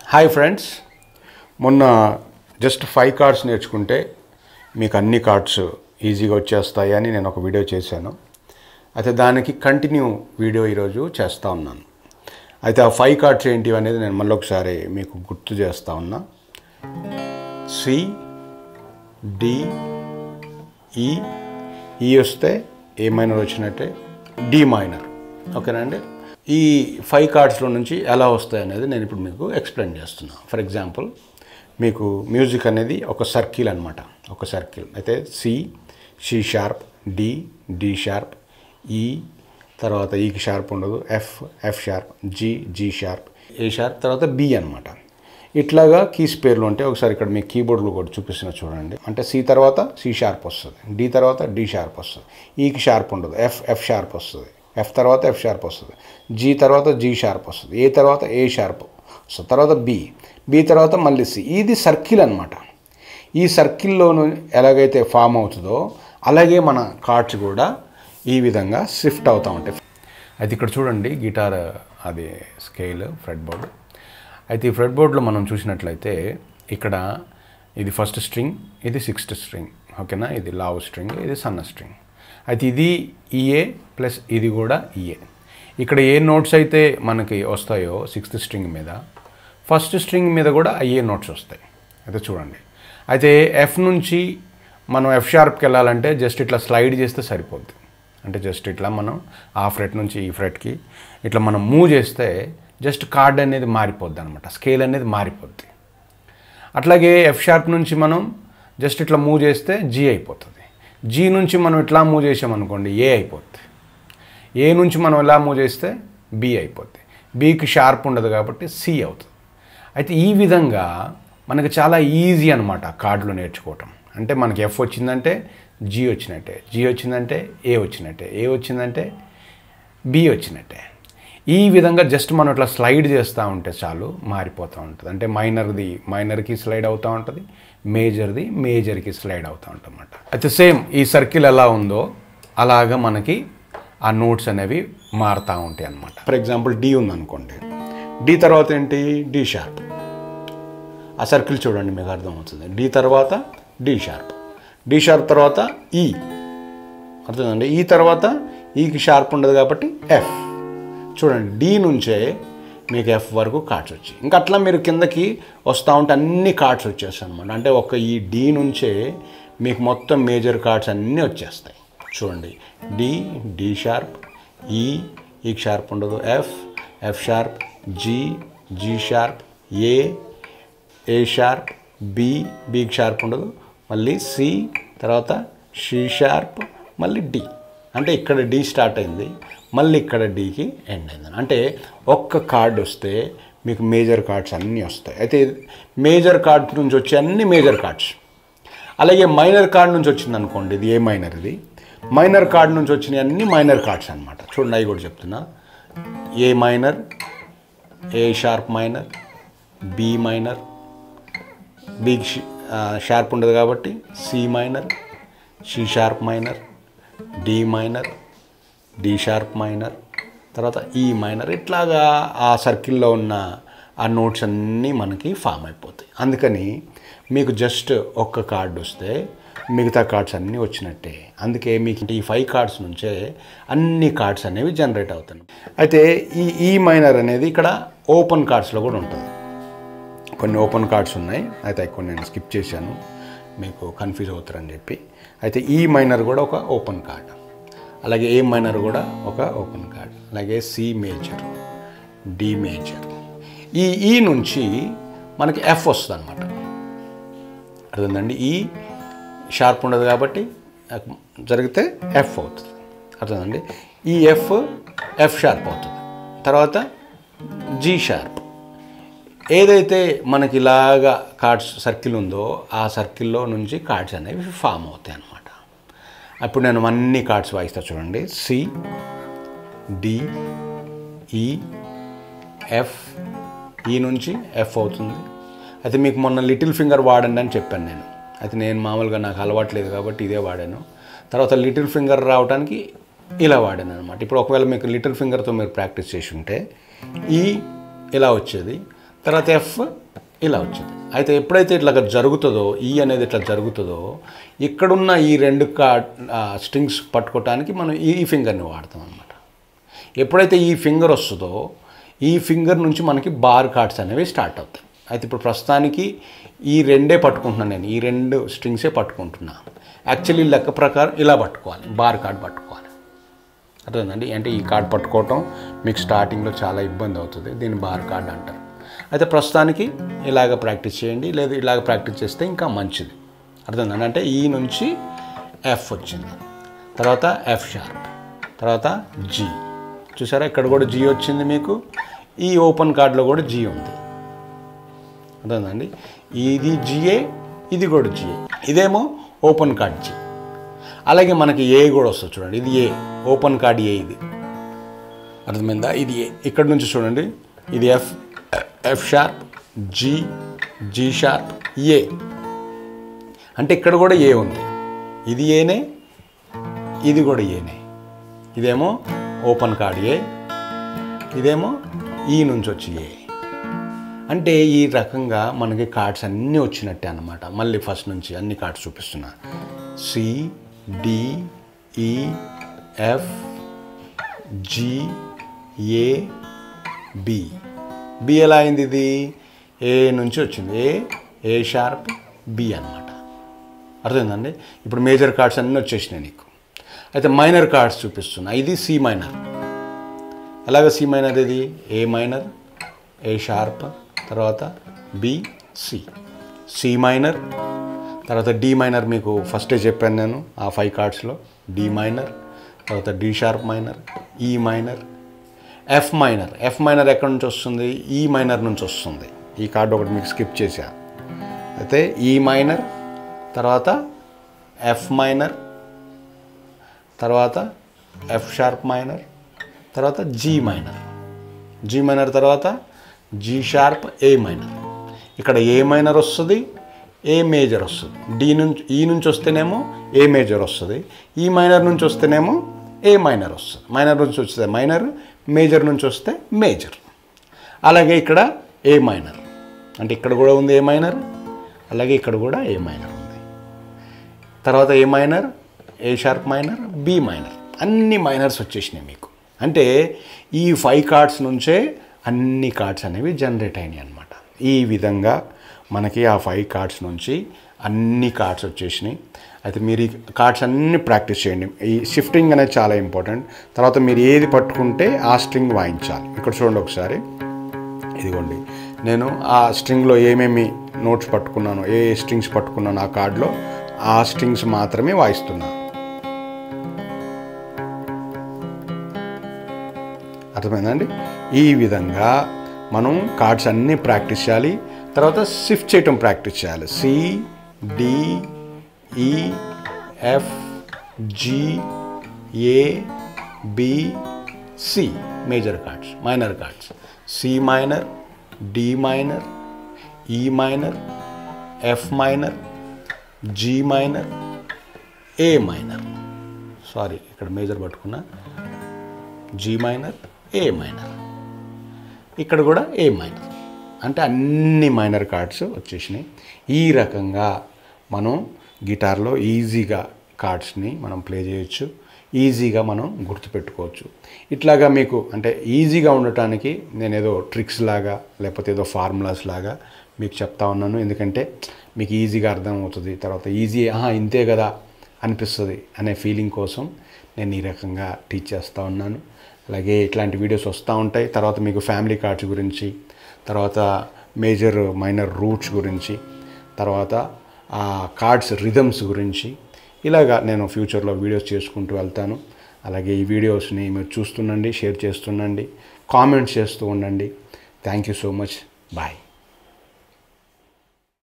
hi friends మొన్న just five chords నేర్చుకుంటే మీకు అన్ని కార్డ్స్ ఈజీగా వచ్చేస్తాయి అని నేను ఒక వీడియో చేశాను అయితే దానికి కంటిన్యూ వీడియో ఈరోజు చేస్తూ ఉన్నాను అయితే ఆ ఫైవ్ కార్డ్స్ ఏంటి అనేది నేను మళ్ళీ ఒకసారి మీకు గుర్తు చేస్తూ ఉన్నా సి డి ఈ ఈ వస్తే ఏ మైనర్ వచ్చినట్టే డి మైనర్ ఓకేనా అండి ఈ ఫైవ్ కార్డ్స్లో నుంచి ఎలా వస్తాయి అనేది నేను ఇప్పుడు మీకు ఎక్స్ప్లెయిన్ చేస్తున్నాను ఫర్ ఎగ్జాంపుల్ మీకు మ్యూజిక్ అనేది ఒక సర్కిల్ అనమాట ఒక సర్కిల్ అయితే C C sharp D D sharp E తర్వాత ఈకి షార్ప్ ఉండదు F F sharp G G sharp A sharp తర్వాత బి అనమాట ఇట్లాగా కీస్ పేర్లు ఉంటే ఒకసారి ఇక్కడ మీ కీబోర్డ్లో కూడా చూపిస్తున్న చూడండి అంటే సి తర్వాత సి షార్ప్ వస్తుంది డి తర్వాత డి షార్ప్ వస్తుంది ఈకి షార్ప్ ఉండదు ఎఫ్ ఎఫ్ షార్ప్ వస్తుంది ఎఫ్ తర్వాత ఎఫ్ షార్ప్ వస్తుంది జీ తర్వాత జీ షార్ప్ వస్తుంది ఏ తర్వాత ఏ షార్ప్ వస్తుంది తర్వాత బి బి తర్వాత మళ్ళీ సి ఇది సర్కిల్ అనమాట ఈ సర్కిల్లోను ఎలాగైతే ఫామ్ అవుతుందో అలాగే మన కార్డ్స్ కూడా ఈ విధంగా షిఫ్ట్ అవుతూ ఉంటాయి అయితే ఇక్కడ చూడండి గిటార్ అది స్కేల్ ఫ్రెడ్ బోర్డ్ అయితే ఈ ఫ్రెడ్ బోర్డ్లో మనం చూసినట్లయితే ఇక్కడ ఇది ఫస్ట్ స్ట్రింగ్ ఇది సిక్స్త్ స్ట్రింగ్ ఓకేనా ఇది లావ్ స్ట్రింగ్ ఇది సన్న స్ట్రింగ్ అయితే ఇది ఈఏ ప్లస్ ఇది కూడా ఈఏ ఇక్కడ ఏ నోట్స్ అయితే మనకి వస్తాయో సిక్స్త్ స్ట్రింగ్ మీద ఫస్ట్ స్ట్రింగ్ మీద కూడా అయ్యే నోట్స్ వస్తాయి అయితే చూడండి అయితే ఎఫ్ నుంచి మనం ఎఫ్ షార్ప్కి వెళ్ళాలంటే జస్ట్ ఇట్లా స్లైడ్ చేస్తే సరిపోద్ది అంటే జస్ట్ ఇట్లా మనం ఆ ఫ్రెట్ నుంచి ఈ ఫ్రెట్కి ఇట్లా మనం మూవ్ చేస్తే జస్ట్ కార్డ్ అనేది మారిపోద్ది అనమాట స్కేల్ అనేది మారిపోద్ది అట్లాగే ఎఫ్ షార్ప్ నుంచి మనం జస్ట్ ఇట్లా మూవ్ చేస్తే జీ అయిపోతుంది జీ నుంచి మనం ఇట్లా మూవ్ చేసామనుకోండి ఏ అయిపోద్ది ఏ నుంచి మనం ఇలా మూవ్ చేస్తే బి అయిపోద్ది బీకి షార్ప్ ఉండదు కాబట్టి సి అవుతుంది అయితే ఈ విధంగా మనకి చాలా ఈజీ అనమాట కార్డులో నేర్చుకోవటం అంటే మనకి ఎఫ్ వచ్చిందంటే జీ వచ్చినట్టే జీ వచ్చిందంటే ఏ వచ్చినట్టే ఏ వచ్చిందంటే బి వచ్చినట్టే ఈ విధంగా జస్ట్ మనం ఇట్లా స్లైడ్ చేస్తూ ఉంటే చాలు మారిపోతూ ఉంటుంది అంటే మైనర్ది మైనర్కి స్లైడ్ అవుతూ ఉంటుంది మేజర్ది మేజర్కి స్లైడ్ అవుతూ ఉంటుంది అన్నమాట అయితే సేమ్ ఈ సర్కిల్ ఎలా ఉందో అలాగా మనకి ఆ నోట్స్ అనేవి మారుతూ ఉంటాయి అన్నమాట ఫర్ ఎగ్జాంపుల్ డి ఉందనుకోండి డి తర్వాత ఏంటి డి షార్ప్ ఆ సర్కిల్ చూడండి మీకు అర్థమవుతుంది డి తర్వాత డి షార్ప్ డి షార్ప్ తర్వాత ఈ అర్థమైందండి ఈ తర్వాత ఈకి షార్ప్ ఉండదు కాబట్టి ఎఫ్ చూడండి డి నుంచే మీకు ఎఫ్ వరకు కార్డ్స్ వచ్చాయి ఇంకా అట్లా మీరు కిందకి వస్తూ ఉంటే అన్ని కార్డ్స్ వచ్చేస్తాయి అనమాట అంటే ఒక ఈ డి నుంచే మీకు మొత్తం మేజర్ కార్డ్స్ అన్నీ వచ్చేస్తాయి చూడండి డి డి షార్ప్ ఈ ఈ షార్ప్ ఉండదు F F sharp G G sharp A A sharp B బికి షార్ప్ ఉండదు మళ్ళీ సి తర్వాత షీ షార్ప్ మళ్ళీ డి అంటే ఇక్కడ డి స్టార్ట్ అయింది మళ్ళీ ఇక్కడ డికి ఎండ్ అయింది అంటే ఒక్క కార్డ్ వస్తే మీకు మేజర్ కార్డ్స్ అన్నీ వస్తాయి అయితే మేజర్ కార్డ్ నుంచి వచ్చే అన్ని మేజర్ కార్డ్స్ అలాగే మైనర్ కార్డ్ నుంచి వచ్చింది అనుకోండి ఇది ఏ మైనర్ ఇది మైనర్ కార్డ్ నుంచి వచ్చినాయి అన్ని మైనర్ కార్డ్స్ అనమాట చూడండి అవి కూడా చెప్తున్నా A minor A sharp minor B minor బిగ్ షార్ప్ ఉండదు కాబట్టి C minor C sharp minor D minor D sharp minor తర్వాత ఈ మైనర్ ఇట్లాగా ఆ సర్కిల్లో ఉన్న ఆ నోట్స్ అన్నీ మనకి ఫామ్ అయిపోతాయి అందుకని మీకు జస్ట్ ఒక్క కార్డు వస్తే మిగతా కార్డ్స్ అన్నీ వచ్చినట్టే అందుకే మీకు ఈ ఫైవ్ కార్డ్స్ నుంచే అన్ని కార్డ్స్ అనేవి జనరేట్ అవుతాయి అయితే ఈ ఈ మైనర్ అనేది ఇక్కడ ఓపెన్ కార్డ్స్లో కూడా ఉంటుంది కొన్ని ఓపెన్ కార్డ్స్ ఉన్నాయి అయితే కొన్ని నేను స్కిప్ చేశాను మీకు కన్ఫ్యూజ్ అవుతారని చెప్పి అయితే ఈ మైనర్ కూడా ఒక ఓపెన్ కార్డ్ అలాగే ఏ మైనర్ కూడా ఒక ఓపెన్ కార్డ్ అలాగే C major D major E E నుంచి మనకి ఎఫ్ వస్తుంది అనమాట అర్థందండి ఈ షార్ప్ ఉండదు కాబట్టి జరిగితే ఎఫ్ అవుతుంది అర్థందండి ఈ ఎఫ్ ఎఫ్ షార్ప్ అవుతుంది తర్వాత జీ షార్ప్ ఏదైతే మనకి ఇలాగా కార్డ్స్ సర్కిల్ ఉందో ఆ సర్కిల్లో నుంచి కార్డ్స్ అనేవి ఫామ్ అవుతాయి అన్నమాట అప్పుడు నేను అన్ని కార్డ్స్ వాయిస్తా చూడండి సి డి ఈ ఎఫ్ ఈ నుంచి ఎఫ్ అవుతుంది అయితే మీకు మొన్న లిటిల్ ఫింగర్ వాడండి అని చెప్పాను నేను అయితే నేను మామూలుగా నాకు అలవాట్లేదు కాబట్టి ఇదే వాడాను తర్వాత లిటిల్ ఫింగర్ రావడానికి ఇలా వాడాను అనమాట ఇప్పుడు ఒకవేళ మీకు లిటిల్ ఫింగర్తో మీరు ప్రాక్టీస్ చేసి ఉంటే ఈ ఇలా వచ్చేది తర్వాత ఎఫ్ ఇలా వచ్చింది అయితే ఎప్పుడైతే ఇట్లా జరుగుతుందో ఈ అనేది ఇట్లా జరుగుతుందో ఇక్కడున్న ఈ రెండు కా స్ట్రింగ్స్ పట్టుకోవటానికి మనం ఈ ఫింగర్ని వాడతాం అనమాట ఎప్పుడైతే ఈ ఫింగర్ వస్తుందో ఈ ఫింగర్ నుంచి మనకి బార్ కార్డ్స్ అనేవి స్టార్ట్ అవుతాయి అయితే ఇప్పుడు ప్రస్తుతానికి ఈ రెండే పట్టుకుంటున్నాను నేను ఈ రెండు స్ట్రింగ్సే పట్టుకుంటున్నా యాక్చువల్లీ లెక్క ప్రకారం ఇలా పట్టుకోవాలి బార్ కార్డ్ పట్టుకోవాలి అర్థమైందండి అంటే ఈ కార్డ్ పట్టుకోవటం మీకు స్టార్టింగ్లో చాలా ఇబ్బంది అవుతుంది దీన్ని బార్ కార్డ్ అంటారు అయితే ప్రస్తుతానికి ఇలాగ ప్రాక్టీస్ చేయండి లేదా ఇలాగ ప్రాక్టీస్ చేస్తే ఇంకా మంచిది అర్థమైందండి అంటే ఈ నుంచి ఎఫ్ వచ్చింది తర్వాత ఎఫ్ షార్ప్ తర్వాత జీ చూసారా ఇక్కడ కూడా జీ వచ్చింది మీకు ఈ ఓపెన్ కార్డ్లో కూడా జీ ఉంది అర్థమైందండి ఇది జిఏ ఇది కూడా జిఏ ఇదేమో ఓపెన్ కార్డ్ జీ అలాగే మనకి ఏ కూడా వస్తుంది చూడండి ఇది ఏ ఓపెన్ కార్డ్ ఏ ఇది అర్థమైందా ఇది ఏ ఇక్కడ నుంచి చూడండి ఇది F F sharp G G sharp A అంటే ఇక్కడ కూడా ఏ ఉంది ఇది ఏనే ఇది కూడా ఏనే ఇదేమో ఓపెన్ కార్డ్ ఏ ఇదేమో ఈ నుంచి వచ్చి ఏ అంటే ఈ రకంగా మనకి కార్డ్స్ అన్నీ వచ్చినట్టే అన్నమాట మళ్ళీ ఫస్ట్ నుంచి అన్ని కార్డ్స్ చూపిస్తున్నా C D E F G A B B ఎలా అయింది ఇది ఏ నుంచి వచ్చింది ఏ ఏ షార్ప్ బి అనమాట అర్థమైందండి ఇప్పుడు మేజర్ కార్డ్స్ అన్నీ వచ్చేసినాయి నీకు అయితే మైనర్ కార్డ్స్ చూపిస్తున్నా ఇది సి మైనర్ ఎలాగ సి మైనర్ ఇది ఏ మైనర్ ఏ షార్ప్ తర్వాత బి సి సి మైనర్ తర్వాత డి మైనర్ మీకు ఫస్టే చెప్పాను నేను ఆ ఫైవ్ కార్డ్స్లో డి మైనర్ తర్వాత D sharp minor E minor F minor F minor ఎక్కడి నుంచి వస్తుంది ఈ మైనర్ నుంచి వస్తుంది ఈ కార్డు ఒకటి మీకు స్కిప్ చేశా అయితే ఈ మైనర్ తర్వాత ఎఫ్ మైనర్ తర్వాత ఎఫ్ షార్ప్ మైనర్ తర్వాత జీ మైనర్ జీ మైనర్ తర్వాత జీ షార్ప్ ఏ మైనర్ ఇక్కడ ఏ మైనర్ వస్తుంది ఏ మేజర్ వస్తుంది డి నుంచి ఈ నుంచి వస్తేనేమో ఏ మేజర్ వస్తుంది ఈ మైనర్ నుంచి వస్తేనేమో ఏ మైనర్ వస్తుంది మైనర్ నుంచి వస్తే మైనర్ మేజర్ నుంచి వస్తే మేజర్ అలాగే ఇక్కడ ఏ మైనర్ అంటే ఇక్కడ కూడా ఉంది ఏ మైనర్ అలాగే ఇక్కడ కూడా ఏ మైనర్ ఉంది తర్వాత A minor A sharp minor B minor అన్ని మైనర్స్ వచ్చేసినాయి మీకు అంటే ఈ ఫైవ్ కార్డ్స్ నుంచే అన్ని కార్డ్స్ అనేవి జనరేట్ అయినాయి అనమాట ఈ విధంగా మనకి ఆ ఫైవ్ కార్డ్స్ నుంచి అన్ని కార్డ్స్ వచ్చేసినాయి అయితే మీరు ఈ కార్డ్స్ అన్ని ప్రాక్టీస్ చేయండి ఈ షిఫ్టింగ్ అనేది చాలా ఇంపార్టెంట్ తర్వాత మీరు ఏది పట్టుకుంటే ఆ స్ట్రింగ్ వాయించాలి ఇక్కడ చూడండి ఒకసారి ఇదిగోండి నేను ఆ స్ట్రింగ్లో ఏమేమి నోట్స్ పట్టుకున్నాను ఏ ఏ స్ట్రింగ్స్ పట్టుకున్నాను ఆ కార్డులో ఆ స్ట్రింగ్స్ మాత్రమే వాయిస్తున్నాను అర్థమైందండి ఈ విధంగా మనం కార్డ్స్ అన్నీ ప్రాక్టీస్ చేయాలి తర్వాత షిఫ్ట్ చేయటం ప్రాక్టీస్ చేయాలి C D E F G A B C major chords minor chords C minor D minor E minor F minor G minor A minor sorry ఇక్కడ మేజర్ పట్టుకున్నా జీ మైనర్ ఏ మైనర్ ఇక్కడ కూడా ఏ minor అంటే అన్ని minor cards వచ్చేసినాయి ఈ రకంగా మనం గిటార్లో ఈజీగా కార్డ్స్ని మనం ప్లే చేయొచ్చు ఈజీగా మనం గుర్తుపెట్టుకోవచ్చు ఇట్లాగా మీకు అంటే ఈజీగా ఉండటానికి నేను ఏదో ట్రిక్స్ లాగా లేకపోతే ఏదో ఫార్ములాస్ లాగా మీకు చెప్తా ఉన్నాను ఎందుకంటే మీకు ఈజీగా అర్థమవుతుంది తర్వాత ఈజీ ఆహా ఇంతే కదా అనిపిస్తుంది అనే ఫీలింగ్ కోసం నేను ఈ రకంగా టీచ్ చేస్తూ ఉన్నాను అలాగే ఇట్లాంటి వీడియోస్ వస్తూ ఉంటాయి తర్వాత మీకు ఫ్యామిలీ కార్డ్స్ గురించి తర్వాత మేజర్ మైనర్ రూట్స్ గురించి తర్వాత ఆ కార్డ్స్ రిథమ్స్ గురించి ఇలాగా నేను ఫ్యూచర్లో వీడియోస్ చేసుకుంటూ వెళ్తాను అలాగే ఈ వీడియోస్ని మీరు చూస్తుండండి షేర్ చేస్తుండండి కామెంట్స్ చేస్తూ ఉండండి thank you so much bye